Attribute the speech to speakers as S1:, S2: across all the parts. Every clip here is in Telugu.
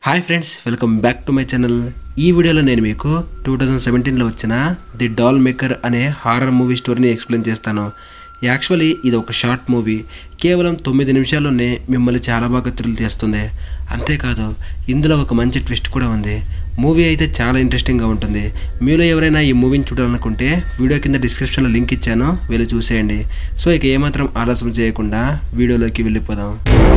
S1: hi friends welcome back to my channel ఈ వీడియోలో నేను మీకు టూ థౌజండ్ సెవెంటీన్లో వచ్చిన ది డాల్ మేకర్ అనే హారర్ మూవీ స్టోరీని ఎక్స్ప్లెయిన్ చేస్తాను యాక్చువల్లీ ఇది ఒక షార్ట్ మూవీ కేవలం తొమ్మిది నిమిషాల్లోనే మిమ్మల్ని చాలా బాగా థ్రిల్ చేస్తుంది అంతేకాదు ఇందులో ఒక మంచి ట్విస్ట్ కూడా ఉంది మూవీ అయితే చాలా ఇంట్రెస్టింగ్గా ఉంటుంది మీలో ఎవరైనా ఈ మూవీని చూడాలనుకుంటే వీడియో కింద డిస్క్రిప్షన్లో లింక్ ఇచ్చాను వెళ్ళి చూసేయండి సో ఇక ఏమాత్రం ఆలస్యం చేయకుండా వీడియోలోకి వెళ్ళిపోదాం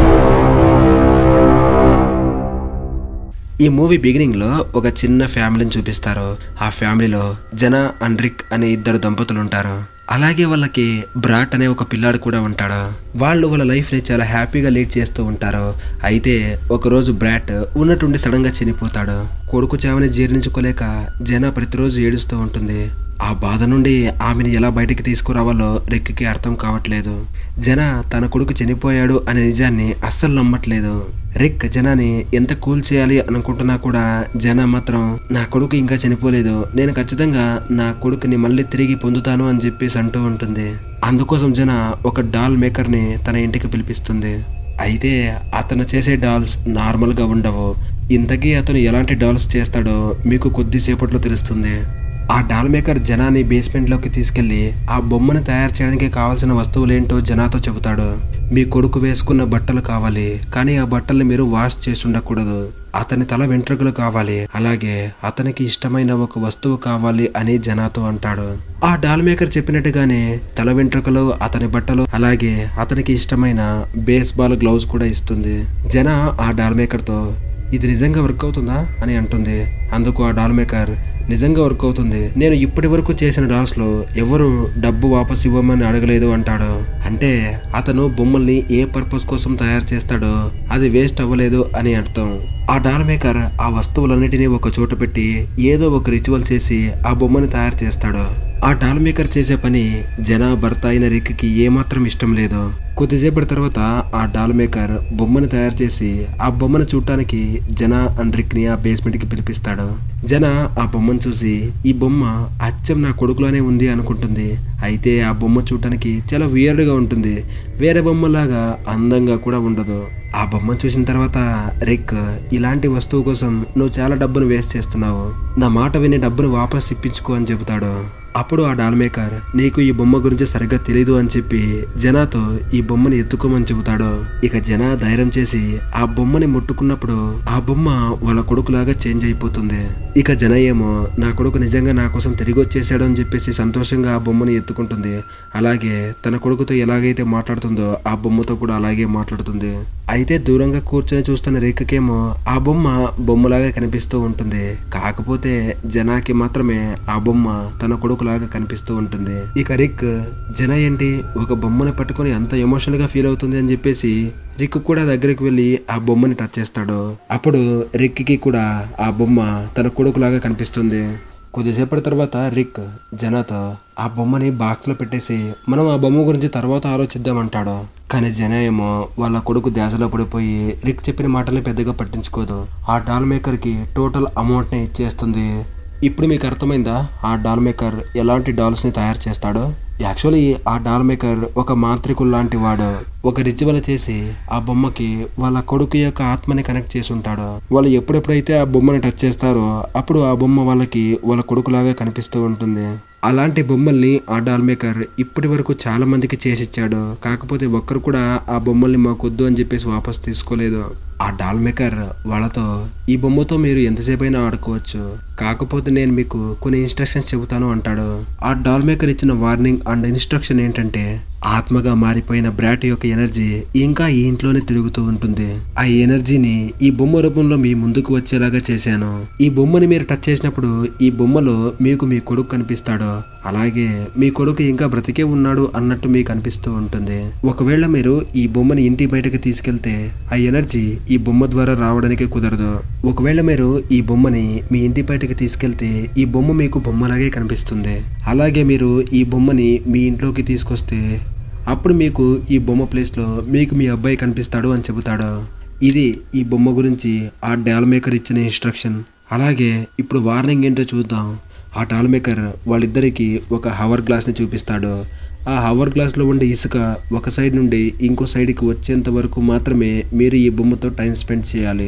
S1: ఈ మూవీ బిగినింగ్లో ఒక చిన్న ఫ్యామిలీని చూపిస్తారు ఆ ఫ్యామిలీలో జన అండ్ రిక్ అనే ఇద్దరు దంపతులు ఉంటారు అలాగే వాళ్ళకి బ్రాట్ అనే ఒక పిల్లాడు కూడా ఉంటాడు వాళ్ళు వాళ్ళ లైఫ్ని చాలా హ్యాపీగా లీడ్ చేస్తూ ఉంటారు అయితే ఒకరోజు బ్రాట్ ఉన్నట్టుండి సడన్గా చనిపోతాడు కొడుకు చావని జీర్ణించుకోలేక జన ప్రతిరోజు ఏడుస్తూ ఉంటుంది ఆ బాధ నుండి ఆమెను ఎలా బయటికి తీసుకురావాలో రిక్కి అర్థం కావట్లేదు జన తన కొడుకు చనిపోయాడు అనే నిజాన్ని అస్సలు నమ్మట్లేదు రిక్ జనాని ఎంత కూల్ చేయాలి అనుకుంటున్నా కూడా జన మాత్రం నా కొడుకు ఇంకా చనిపోలేదు నేను ఖచ్చితంగా నా కొడుకుని మళ్ళీ తిరిగి పొందుతాను అని చెప్పేసి అంటూ ఉంటుంది అందుకోసం జన ఒక డాల్ మేకర్ని తన ఇంటికి పిలిపిస్తుంది అయితే అతను చేసే డాల్స్ నార్మల్గా ఉండవు ఇంతకీ అతను ఎలాంటి డాల్స్ చేస్తాడో మీకు కొద్దిసేపట్లో తెలుస్తుంది ఆ డాల్ మేకర్ జనాని బేస్మెంట్లోకి తీసుకెళ్లి ఆ బొమ్మను తయారు చేయడానికి కావాల్సిన వస్తువులేంటో జనాతో చెబుతాడు మీ కొడుకు వేసుకున్న బట్టలు కావాలి కానీ ఆ బట్టల్ని మీరు వాష్ చేసి ఉండకూడదు అతని తల వెంట్రుకలు కావాలి అలాగే అతనికి ఇష్టమైన ఒక వస్తువు కావాలి అని జనాతో అంటాడు ఆ డాల్ మేకర్ చెప్పినట్టుగానే తల వెంట్రుకలు అతని బట్టలు అలాగే అతనికి ఇష్టమైన బేస్ బాల్ గ్లౌజ్ కూడా ఇస్తుంది జన ఆ డాల్ మేకర్తో ఇది నిజంగా వర్క్ అవుతుందా అని అంటుంది అందుకు ఆ డాల్ మేకర్ నిజంగా వర్క్ అవుతుంది నేను ఇప్పటి వరకు చేసిన డాల్స్ లో ఎవరు డబ్బు వాపస్ ఇవ్వమని అడగలేదు అంటాడు అంటే అతను బొమ్మల్ని ఏ పర్పస్ కోసం తయారు చేస్తాడో అది వేస్ట్ అవ్వలేదు అని అర్థం ఆ డాల్ మేకర్ ఆ వస్తువులన్నిటినీ ఒక చోట పెట్టి ఏదో ఒక రిచువల్ చేసి ఆ బొమ్మని తయారు చేస్తాడు ఆ డాల్ మేకర్ చేసే పని జన భర్త అయిన రిక్కి ఏమాత్రం ఇష్టం లేదు కొద్దిసేపటి తర్వాత ఆ డాల్ మేకర్ బొమ్మను తయారు చేసి ఆ బొమ్మను చూడటానికి జన అండ్ రిక్ని ఆ బేస్మెంట్కి పిలిపిస్తాడు జన ఆ బొమ్మను చూసి ఈ బొమ్మ అచ్చం నా కొడుకులోనే ఉంది అనుకుంటుంది అయితే ఆ బొమ్మ చూడటానికి చాలా వియర్డ్గా ఉంటుంది వేరే బొమ్మలాగా అందంగా కూడా ఉండదు ఆ బొమ్మ చూసిన తర్వాత రిక్ ఇలాంటి వస్తువు కోసం నువ్వు చాలా డబ్బును వేస్ట్ చేస్తున్నావు నా మాట విని డబ్బును వాపస్ ఇప్పించుకో అని చెబుతాడు అప్పుడు ఆ డాల్ మేకర్ నీకు ఈ బొమ్మ గురించి సరిగ్గా తెలీదు అని చెప్పి జనాతో ఈ బొమ్మని ఎత్తుకోమని చెబుతాడు ఇక జన ధైర్యం చేసి ఆ బొమ్మని ముట్టుకున్నప్పుడు ఆ బొమ్మ వాళ్ళ కొడుకులాగా చేంజ్ అయిపోతుంది ఇక జన ఏమో నా కొడుకు నిజంగా నా కోసం తిరిగి వచ్చేసాడు అని చెప్పేసి సంతోషంగా ఆ బొమ్మని ఎత్తుకుంటుంది అలాగే తన కొడుకుతో ఎలాగైతే మాట్లాడుతుందో ఆ బొమ్మతో కూడా అలాగే మాట్లాడుతుంది అయితే దూరంగా కూర్చొని చూస్తున్న రేఖకేమో ఆ బొమ్మ బొమ్మలాగా కనిపిస్తూ ఉంటుంది కాకపోతే జనాకి మాత్రమే ఆ బొమ్మ తన కొడుకులాగా కనిపిస్తూ ఉంటుంది ఇక రిక్ జన ఏంటి ఒక బొమ్మని పట్టుకొని అంత ఎమోషనల్ గా ఫీల్ అవుతుంది అని చెప్పేసి రిక్ కూడా దగ్గరికి వెళ్ళి ఆ బొమ్మని టచ్ చేస్తాడు అప్పుడు రిక్కి కూడా ఆ బొమ్మ తన కొడుకులాగా కనిపిస్తుంది కొద్దిసేపటి తర్వాత రిక్ జనాతో ఆ బొమ్మని బాక్స్లో పెట్టేసి మనం ఆ బొమ్మ గురించి తర్వాత ఆలోచిద్దామంటాడు కానీ జన ఏమో వాళ్ళ కొడుకు ధ్యాసలో పడిపోయి రిక్ చెప్పిన మాటల్ని పెద్దగా పట్టించుకోదు ఆ డాల్ మేకర్కి టోటల్ అమౌంట్ని ఇచ్చేస్తుంది ఇప్పుడు మీకు అర్థమైందా ఆ డాల్ మేకర్ ఎలాంటి డాల్స్ని తయారు చేస్తాడో యాక్చువల్లీ ఆ డాల్ మేకర్ ఒక మాంత్రికుడు లాంటి వాడు ఒక రిచువల్ చేసి ఆ బొమ్మకి వాళ్ళ కొడుకు యొక్క ఆత్మని కనెక్ట్ చేసి ఉంటాడు వాళ్ళు ఎప్పుడెప్పుడైతే ఆ బొమ్మని టచ్ చేస్తారో అప్పుడు ఆ బొమ్మ వాళ్ళకి వాళ్ళ కొడుకులాగా కనిపిస్తూ ఉంటుంది అలాంటి బొమ్మల్ని ఆ డాల్ మేకర్ ఇప్పటి వరకు చాలా మందికి చేసిచ్చాడు కాకపోతే ఒక్కరు కూడా ఆ బొమ్మల్ని మాకొద్దు అని చెప్పేసి వాపస్ తీసుకోలేదు ఆ డాల్ మేకర్ వాళ్ళతో ఈ బొమ్మతో మీరు ఎంతసేపు అయినా ఆడుకోవచ్చు కాకపోతే నేను మీకు కొన్ని ఇన్స్ట్రక్షన్స్ చెబుతాను అంటాడు ఆ డాల్ మేకర్ ఇచ్చిన వార్నింగ్ అండ్ ఇన్స్ట్రక్షన్ ఏంటంటే ఆత్మగా మారిపోయిన బ్రాట్ యొక్క ఎనర్జీ ఇంకా ఈ ఇంట్లోనే తిరుగుతూ ఉంటుంది ఆ ఎనర్జీని ఈ బొమ్మ రూపంలో మీ ముందుకు వచ్చేలాగా చేశాను ఈ బొమ్మని మీరు టచ్ చేసినప్పుడు ఈ బొమ్మలో మీకు మీ కొడుకు కనిపిస్తాడు అలాగే మీ కొడుకు ఇంకా బ్రతికే ఉన్నాడు అన్నట్టు మీకు అనిపిస్తూ ఉంటుంది ఒకవేళ మీరు ఈ బొమ్మని ఇంటి బయటకు తీసుకెళ్తే ఆ ఎనర్జీ ఈ బొమ్మ ద్వారా రావడానికి కుదరదు ఒకవేళ మీరు ఈ బొమ్మని మీ ఇంటి బయటకు తీసుకెళ్తే ఈ బొమ్మ మీకు బొమ్మలాగే కనిపిస్తుంది అలాగే మీరు ఈ బొమ్మని మీ ఇంట్లోకి తీసుకొస్తే అప్పుడు మీకు ఈ బొమ్మ ప్లేస్లో మీకు మీ అబ్బాయి కనిపిస్తాడు అని చెబుతాడు ఇది ఈ బొమ్మ గురించి ఆ డాల్ మేకర్ ఇచ్చిన ఇన్స్ట్రక్షన్ అలాగే ఇప్పుడు వార్నింగ్ ఏంటో చూద్దాం ఆ డాల్ మేకర్ వాళ్ళిద్దరికి ఒక హవర్ గ్లాస్ని చూపిస్తాడు ఆ హవర్ గ్లాస్లో ఉండే ఇసుక ఒక సైడ్ నుండి ఇంకో సైడ్కి వచ్చేంత వరకు మాత్రమే మీరు ఈ బొమ్మతో టైం స్పెండ్ చేయాలి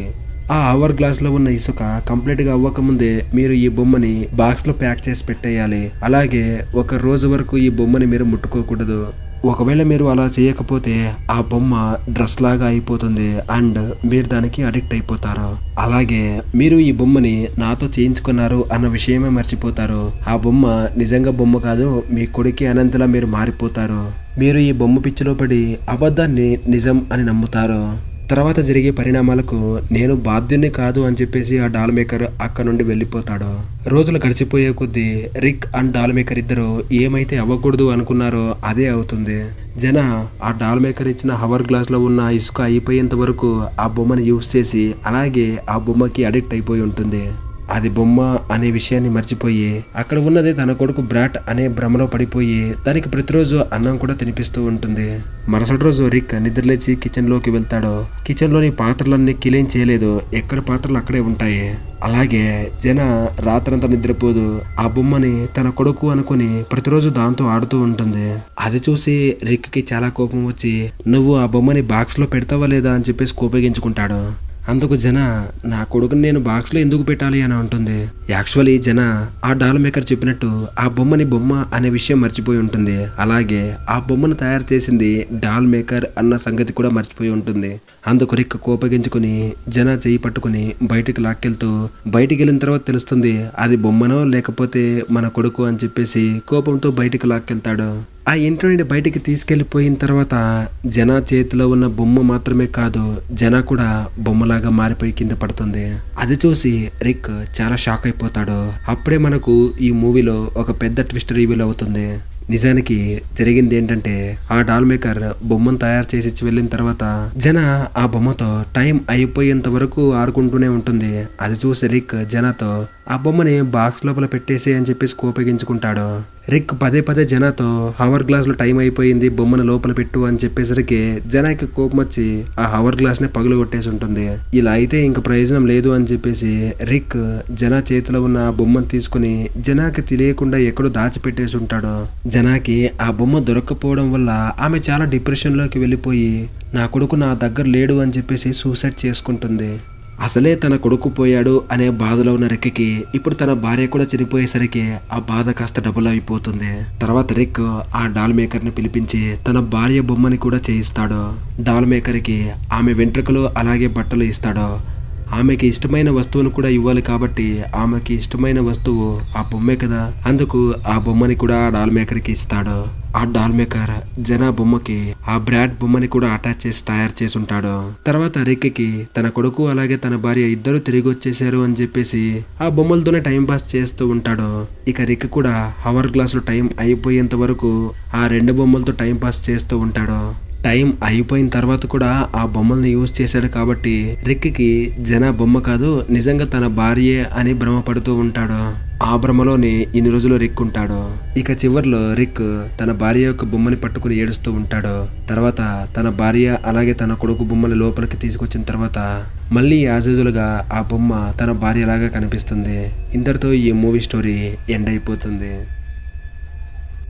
S1: ఆ అవర్ గ్లాస్ లో ఉన్న ఇసుక కంప్లీట్ గా అవ్వకముందే మీరు ఈ బొమ్మని బాక్స్ లో ప్యాక్ చేసి పెట్టేయాలి అలాగే ఒక రోజు వరకు ఈ బొమ్మని మీరు ముట్టుకోకూడదు ఒకవేళ మీరు అలా చేయకపోతే ఆ బొమ్మ డ్రెస్ లాగా అయిపోతుంది అండ్ మీరు దానికి అడిక్ట్ అయిపోతారు అలాగే మీరు ఈ బొమ్మని నాతో చేయించుకున్నారు అన్న విషయమే మర్చిపోతారు ఆ బొమ్మ నిజంగా బొమ్మ కాదు మీ కొడుకి అనంతలా మీరు మారిపోతారు మీరు ఈ బొమ్మ పిచ్చిలో పడి అబద్ధాన్ని నిజం అని నమ్ముతారు తర్వాత జరిగే పరిణామాలకు నేను బాధ్యుని కాదు అని చెప్పేసి ఆ డాల్ మేకర్ అక్కడ నుండి వెళ్ళిపోతాడు రోజులు గడిచిపోయే కొద్దీ రిక్ అండ్ డాల్ మేకర్ ఇద్దరు ఏమైతే అవ్వకూడదు అనుకున్నారో అదే అవుతుంది జన ఆ డాల్ మేకర్ ఇచ్చిన హవర్ గ్లాస్ లో ఉన్న ఇసుక అయిపోయేంత వరకు ఆ బొమ్మని యూస్ చేసి అలాగే ఆ బొమ్మకి అడిక్ట్ అయిపోయి ఉంటుంది అది బొమ్మ అనే విషయాన్ని మర్చిపోయి అక్కడ ఉన్నది తన కొడుకు బ్రాట్ అనే భ్రమలో పడిపోయి దానికి ప్రతిరోజు అన్నం కూడా తినిపిస్తూ ఉంటుంది మరుసటి రోజు రిక్ నిద్రలేచి కిచెన్ లోకి వెళ్తాడు కిచెన్ లోని పాత్రలన్నీ క్లీన్ చేయలేదు ఎక్కడ పాత్రలు అక్కడే ఉంటాయి అలాగే జన రాత్రంతా నిద్రపోదు ఆ బొమ్మని తన కొడుకు అనుకుని ప్రతిరోజు దాంతో ఆడుతూ ఉంటుంది అది చూసి రిక్కి చాలా కోపం వచ్చి నువ్వు ఆ బొమ్మని బాక్స్ లో పెడతావా లేదా అని చెప్పేసి కోపగించుకుంటాడు అందుకు జన నా కొడుకుని నేను బాక్స్లో ఎందుకు పెట్టాలి అని అంటుంది యాక్చువల్లీ జన ఆ డాల్ మేకర్ చెప్పినట్టు ఆ బొమ్మని బొమ్మ అనే విషయం మర్చిపోయి ఉంటుంది అలాగే ఆ బొమ్మను తయారు చేసింది డాల్ మేకర్ అన్న సంగతి కూడా మర్చిపోయి ఉంటుంది అందుకు రిక్ కోపగించుకుని జన చేయి పట్టుకుని బయటికి లాక్కెళ్తూ బయటికి వెళ్ళిన తర్వాత తెలుస్తుంది అది బొమ్మనో లేకపోతే మన కొడుకు అని చెప్పేసి కోపంతో బయటికి లాక్కెళ్తాడు ఆ ఇంటి నుండి బయటికి తీసుకెళ్లిపోయిన తర్వాత జన చేతిలో ఉన్న బొమ్మ మాత్రమే కాదు జన కూడా బొమ్మలాగా మారిపోయి కింద పడుతుంది అది చూసి రిక్ చాలా షాక్ అయిపోతాడు అప్పుడే మనకు ఈ మూవీలో ఒక పెద్ద ట్విస్ట్ రివీల్ అవుతుంది నిజానికి జరిగింది ఏంటంటే ఆ డాల్ మేకర్ బొమ్మను తయారు చేసి ఇచ్చి వెళ్ళిన తర్వాత జన ఆ బొమ్మతో టైం అయిపోయేంత వరకు ఆడుకుంటూనే ఉంటుంది అది చూసి రిక్ జనతో ఆ బొమ్మని బాక్స్ లోపల పెట్టేసి అని చెప్పేసి కోపగించుకుంటాడు రిక్ పదే పదే జనాతో హవర్ గ్లాస్ లో టైం అయిపోయింది బొమ్మను లోపల పెట్టు అని చెప్పేసరికి జనాకి కోపం వచ్చి ఆ హవర్ గ్లాస్ ని పగులు కొట్టేసి ఉంటుంది ఇలా అయితే ఇంక ప్రయోజనం లేదు అని చెప్పేసి రిక్ జనా చేతిలో ఉన్న ఆ బొమ్మను తీసుకుని జనాకి తెలియకుండా ఎక్కడో దాచిపెట్టేసి ఉంటాడు జనాకి ఆ బొమ్మ దొరక్కపోవడం వల్ల ఆమె చాలా డిప్రెషన్ లోకి వెళ్ళిపోయి నా కొడుకు నా దగ్గర లేడు అని చెప్పేసి సూసైడ్ చేసుకుంటుంది అసలే తన కొడుకు పోయాడు అనే బాధలో ఉన్న రిక్కి ఇప్పుడు తన భార్య కూడా చనిపోయేసరికి ఆ బాధ కాస్త డబుల్ అయిపోతుంది తర్వాత రిక్ ఆ డాల్ మేకర్ ని పిలిపించి తన భార్య బొమ్మని కూడా చేయిస్తాడు డాల్ మేకర్ కి ఆమె వెంట్రుకలు అలాగే బట్టలు ఇస్తాడు ఆమెకి ఇష్టమైన వస్తువును కూడా ఇవ్వాలి కాబట్టి ఆమెకి ఇష్టమైన వస్తువు ఆ బొమ్మే కదా అందుకు ఆ బొమ్మని కూడా ఆ డాల్ మేకర్కి ఇస్తాడు ఆ డాల్ మేకర్ జనా బొమ్మకి ఆ బ్రాడ్ బొమ్మని కూడా అటాచ్ చేసి తయారు చేసి ఉంటాడు తర్వాత రిక్కి తన కొడుకు అలాగే తన భార్య ఇద్దరు తిరిగి వచ్చేసారు అని చెప్పేసి ఆ బొమ్మలతోనే టైం పాస్ చేస్తూ ఉంటాడు ఇక రిక్ కూడా హవర్ గ్లాస్ లో టైం అయిపోయేంత వరకు ఆ రెండు బొమ్మలతో టైం పాస్ చేస్తూ ఉంటాడు టైం అయిపోయిన తర్వాత కూడా ఆ బొమ్మల్ని యూజ్ చేశాడు కాబట్టి రిక్కి జన బొమ్మ కాదు నిజంగా తన భార్యే అని భ్రమపడుతూ ఉంటాడు ఆ భ్రమలోనే ఇన్ని రోజులు రిక్ ఉంటాడు ఇక చివర్లో రిక్ తన భార్య యొక్క బొమ్మని పట్టుకుని ఏడుస్తూ ఉంటాడు తర్వాత తన భార్య అలాగే తన కొడుకు బొమ్మని లోపలికి తీసుకొచ్చిన తర్వాత మళ్ళీ యాజుజులుగా ఆ బొమ్మ తన భార్యలాగా కనిపిస్తుంది ఇంతటితో ఈ మూవీ స్టోరీ ఎండ్ అయిపోతుంది